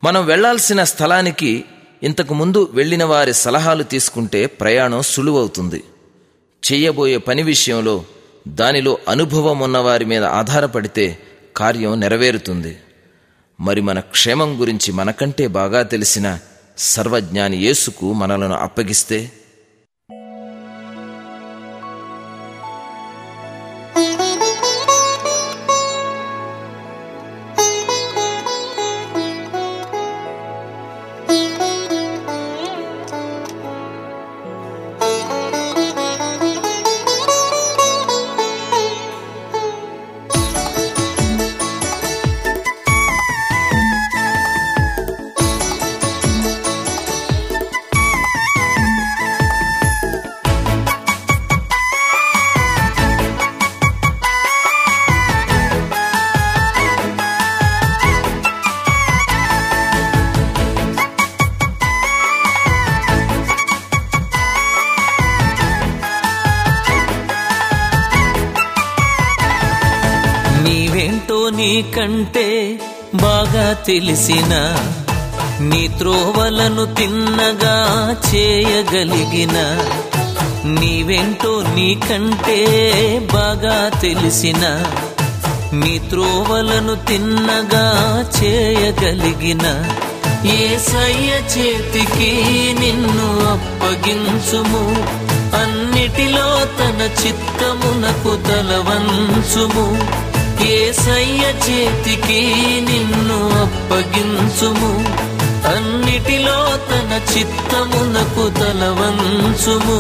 మనం వెళ్ళాల్సిన స్థలానికి ఇంతకు ముందు వెళ్ళిన వారి సలహాలు తీసుకుంటే ప్రయాణం సులువవుతుంది చెయ్యబోయే పని విషయంలో దానిలో అనుభవం ఉన్నవారి మీద ఆధారపడితే కార్యం నెరవేరుతుంది మరి మన క్షేమం గురించి మనకంటే బాగా తెలిసిన సర్వజ్ఞాని యేసుకు మనలను అప్పగిస్తే నీవేంటో నీకంటే బాగా తెలిసిన నీ త్రోవలను తిన్నగా చేయగలిగిన నీవేంటో నీకంటే బాగా తెలిసిన నీ త్రోవలను తిన్నగా చేయగలిగిన ఏసయ్య చేతికి నిన్ను అప్పగించుము అన్నిటిలో తన చిత్తమునకు తలవంచుము ఏసయ్య చేతికి నిన్ను అప్పగించుము అన్నిటిలో తన చిత్తమునకు తలవంచుము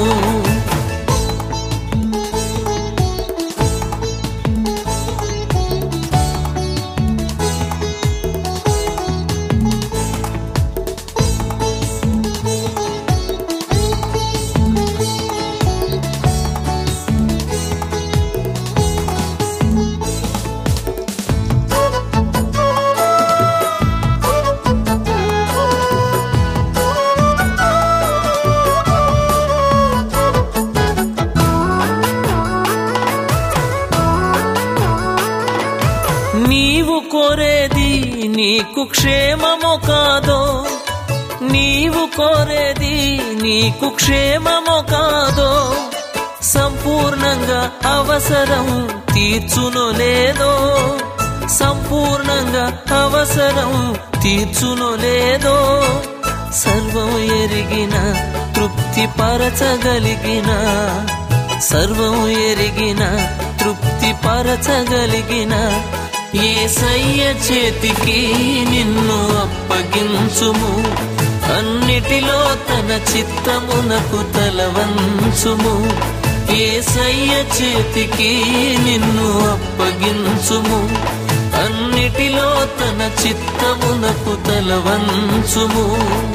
నీవు కోరేది నీకు క్షేమము కాదో నీవు కోరేది నీకు క్షేమము కాదో సంపూర్ణంగా అవసరం తీర్చును లేదో సంపూర్ణంగా అవసరం తీర్చును లేదో సర్వం ఎరిగిన తృప్తి పరచగలిగిన సర్వం ఎరిగిన తృప్తి పరచగలిగిన ఏసయ్య చేతికి నిన్ను అప్పగించుము అన్నిటిలో తన చిత్తమునకు తలవంచుము ఏసయ్య చేతికి నిన్ను అప్పగించుము అన్నిటిలో తన చిత్తమునకు తలవంచుము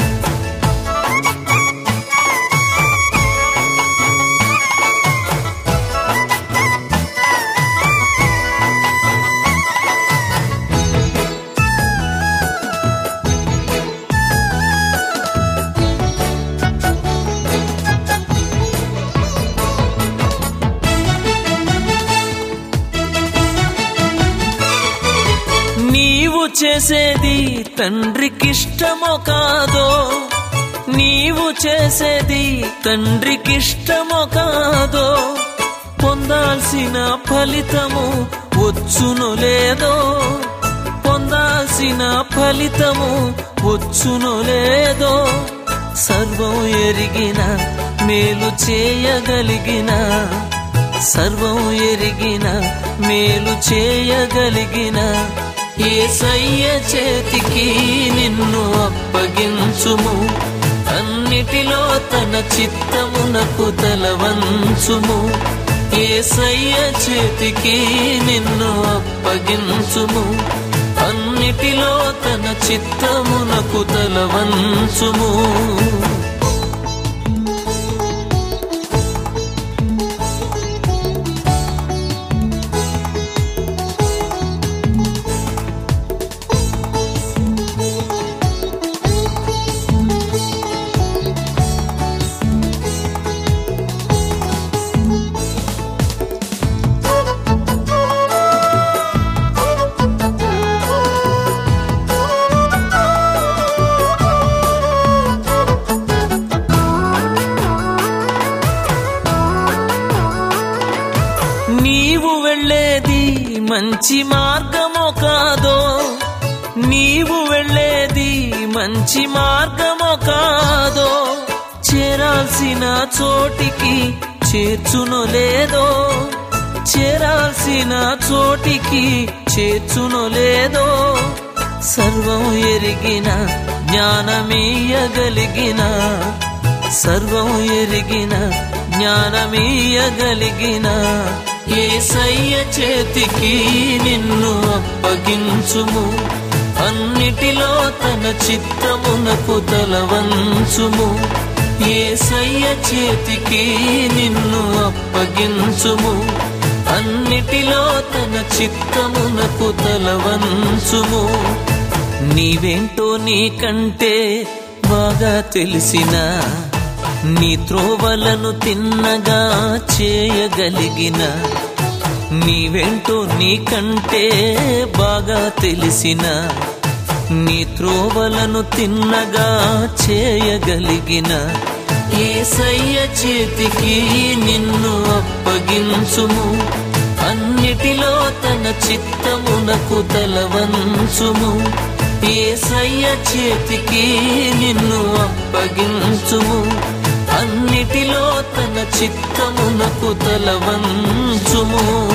నీవు చేసేది తండ్రికిష్టమో కాదో నీవు చేసేది తండ్రికిష్టమో కాదో పొందాల్సిన ఫలితము వచ్చును లేదో పొందాల్సిన ఫలితము వచ్చును లేదో సర్వం ఎరిగిన మేలు చేయగలిగిన సర్వం ఎరిగిన మేలు చేయగలిగిన ఏసయ్య చేతికి నిన్ను అప్పగించుము అన్నిటిలో తన చిత్తమునకు తలవంచుము ఏసయ్య చేతికి నిన్ను అప్పగించుము అన్నిటిలో తన చిత్తమునకు తలవంచుము మంచి మార్గమో కాదో నీవు వెళ్ళేది మంచి మార్గమో కాదో చేరాల్సిన చోటికి చేర్చునో లేదో చేరాల్సిన చోటికి చేర్చునో లేదో సర్వం ఎరిగిన జ్ఞానమీయగలిగిన సర్వం ఎరిగిన జ్ఞానమీయగలిగిన ఏసయ్య చేతికి నిన్ను అప్పగించుము అన్నిటిలో తన చిత్తమునకు తలవంచుము ఏసయ్య చేతికి నిన్ను అప్పగించుము అన్నిటిలో తన చిత్తమునకు తలవంచుము నీవేంటో నీకంటే బాగా తెలిసిన నీ త్రోవలను తిన్నగా చేయగలిగిన నీవేంటో నీకంటే బాగా తెలిసిన నీ త్రోవలను తిన్నగా చేయగలిగిన ఏసయ్య చేతికి నిన్ను అప్పగించుము అన్నిటిలో తన చిత్తమునకు తలవంచుము ఏసయ్య చేతికి నిన్ను అప్పగించుము అన్నిటిలో తన చిత్తమునకు తలవంచుము